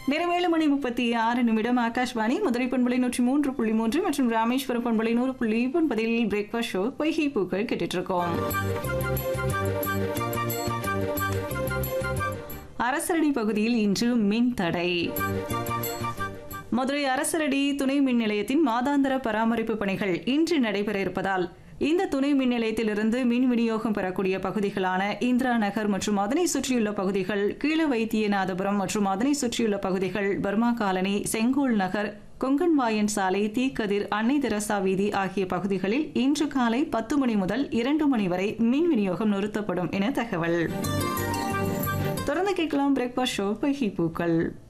நேரம் ஏழு மணி முப்பத்தி ஆறு நிமிடம் ஆகாஷ்வாணி மதுரை பண்பலை நூற்றி மூன்று புள்ளி மூன்று மற்றும் ராமேஸ்வரம் பண்பலை நூறு புள்ளி ஒன்பதில் பிரேக்ஃபாஸ்ட் ஷோ பொய்கை பூக்கள் கேட்டுட்டு இருக்கோம் அரசரடி பகுதியில் இன்று மின் தடை மதுரை அரசரடி துணை மின் நிலையத்தின் மாதாந்திர பராமரிப்பு பணிகள் இன்று நடைபெற இருப்பதால் இந்த துணை மின் நிலையத்திலிருந்து மின் விநியோகம் பெறக்கூடிய பகுதிகளான இந்திரா நகர் மற்றும் அதனை சுற்றியுள்ள பகுதிகள் கீழ வைத்தியநாதபுரம் மற்றும் அதனை சுற்றியுள்ள பகுதிகள் பர்மா காலனி செங்கோல் நகர் கொங்கன்வாயன் சாலை தீக்கதிர் அன்னை தெரசா வீதி ஆகிய பகுதிகளில் இன்று காலை பத்து மணி முதல் இரண்டு மணி வரை மின் விநியோகம் நிறுத்தப்படும் என தகவல் தொடர்ந்து கேட்கலாம் பிரேக்ஃபாஸ்ட் ஷோ பைகி பூக்கள்